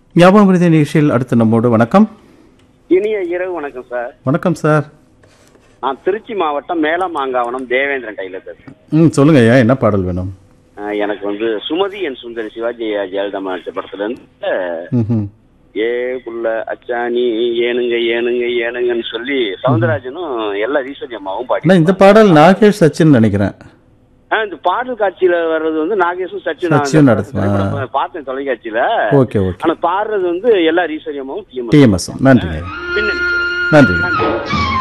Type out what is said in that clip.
ஞாபகம் விருது நிகழ்ச்சியில் அடுத்து நம்மோடு வணக்கம் இனிய இரவு வணக்கம் சார் வணக்கம் சார் நான் திருச்சி மாவட்டம் மேலமாங்காவனம் தேவேந்திரன் டைலர் பேசுறேன் ம் சொல்லுங்க ஐயா என்ன பாடல் வேணும் அஹ் எனக்கு வந்து சுமதி என் சுந்தரி சிவாஜி ஜெயலலிதா நடிச்ச படத்துல இருந்து ம்ஹும். ஏ புள்ள அச்சானி ஏனுங்க ஏனுங்க ஏனுங்கன்னு சொல்லி சவுந்தரராஜனும் எல்லா ரீசர்ச் அம்மாவும் பாடி அண்ணா இந்த பாடல் நாகேஷ் சச்சின் நினைக்கிறேன் ஆஹ் இந்த பாடல் காட்சியில வர்றது வந்து நாகேஷும் சச்சின் சச்சின் நடத்துவா. பார்த்தேன் தொலைக்காட்சியில ஓகே ஓகே ஆனா பாடுறது வந்து எல்லா ரீசர்ச் அம்மாவும் டிஎம் டிஎம்எஸ் நன்றிங்க பின்னணி நன்றி